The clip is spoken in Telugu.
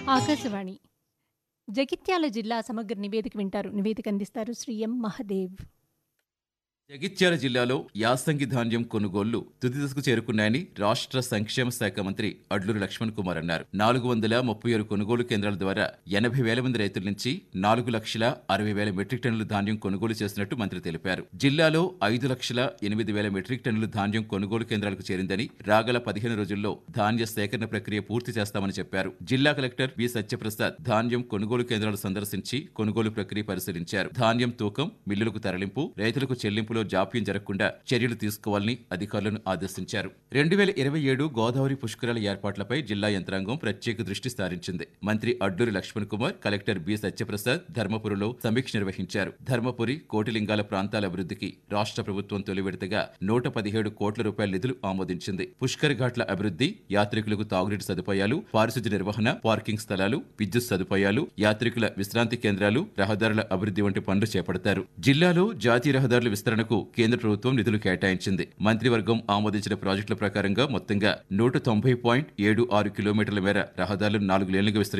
ఆకాశవాణి జగిత్యాల జిల్లా సమగ్ర నివేదిక వింటారు నివేదిక అందిస్తారు శ్రీ ఎం మహదేవ్ జగిత్యాల జిల్లాలో యాసంగి ధాన్యం కొనుగోళ్లు తుది దశకు చేరుకున్నాయని రాష్ట్ర సంక్షేమ శాఖ మంత్రి అడ్లూరు లక్ష్మణ్ కుమార్ అన్నారు నాలుగు వందల ముప్పై ఆరు కొనుగోలు కేంద్రాల ద్వారా ఎనభై వేల మంది రైతుల నుంచి నాలుగు లక్షల అరవై వేల మెట్రిక్ టన్నుల ధాన్యం కొనుగోలు చేసినట్టు మంత్రి తెలిపారు జిల్లాలో ఐదు లక్షల ఎనిమిది వేల మెట్రిక్ టన్నుల ధాన్యం కొనుగోలు కేంద్రాలకు చేరిందని రాగల పదిహేను రోజుల్లో ధాన్య సేకరణ ప్రక్రియ పూర్తి చేస్తామని చెప్పారు జిల్లా కలెక్టర్ బి సత్యప్రసాద్ ధాన్యం కొనుగోలు కేంద్రాలు సందర్శించి కొనుగోలు ప్రక్రియ పరిశీలించారు ధాన్యం తూకం మిల్లులకు తరలింపు రైతులకు చెల్లింపులో జాప్యం జరగకుండా చర్యలు తీసుకోవాలని అధికారులను ఆదేశించారు రెండు వేల ఇరవై ఏడు గోదావరి పుష్కరాల ఏర్పాట్లపై జిల్లా యంత్రాంగం ప్రత్యేక దృష్టి సారించింది మంత్రి అడ్డూరి లక్ష్మణ్ కుమార్ కలెక్టర్ బి సత్యప్రసాద్ ధర్మపురిలో సమీక్ష నిర్వహించారు ధర్మపురి కోటిలింగాల ప్రాంతాల అభివృద్ధికి రాష్ట్ర ప్రభుత్వం తొలి విడతగా నూట పదిహేడు కోట్ల రూపాయల నిధులు ఆమోదించింది పుష్కర్ ఘాట్ల అభివృద్ధి యాత్రికులకు తాగునీటి సదుపాయాలు పారిశుద్ధ్య నిర్వహణ పార్కింగ్ స్థలాలు విద్యుత్ సదుపాయాలు యాత్రికుల విశ్రాంతి కేంద్రాలు రహదారుల అభివృద్ధి వంటి పనులు చేపడతారు జిల్లాలో జాతీయ రహదారుల విస్తరణకు కేంద్ర ప్రభుత్వం నిధులు కేటాయించింది మంత్రివర్గం ఆమోదించిన ప్రాజెక్టుల ప్రకారంగా మొత్తంగా నూట తొంభై పాయింట్ ఏడు ఆరు కిలోమీటర్ల మేర రహదారులు నాలుగు లేన్లుగా విస్తరించారు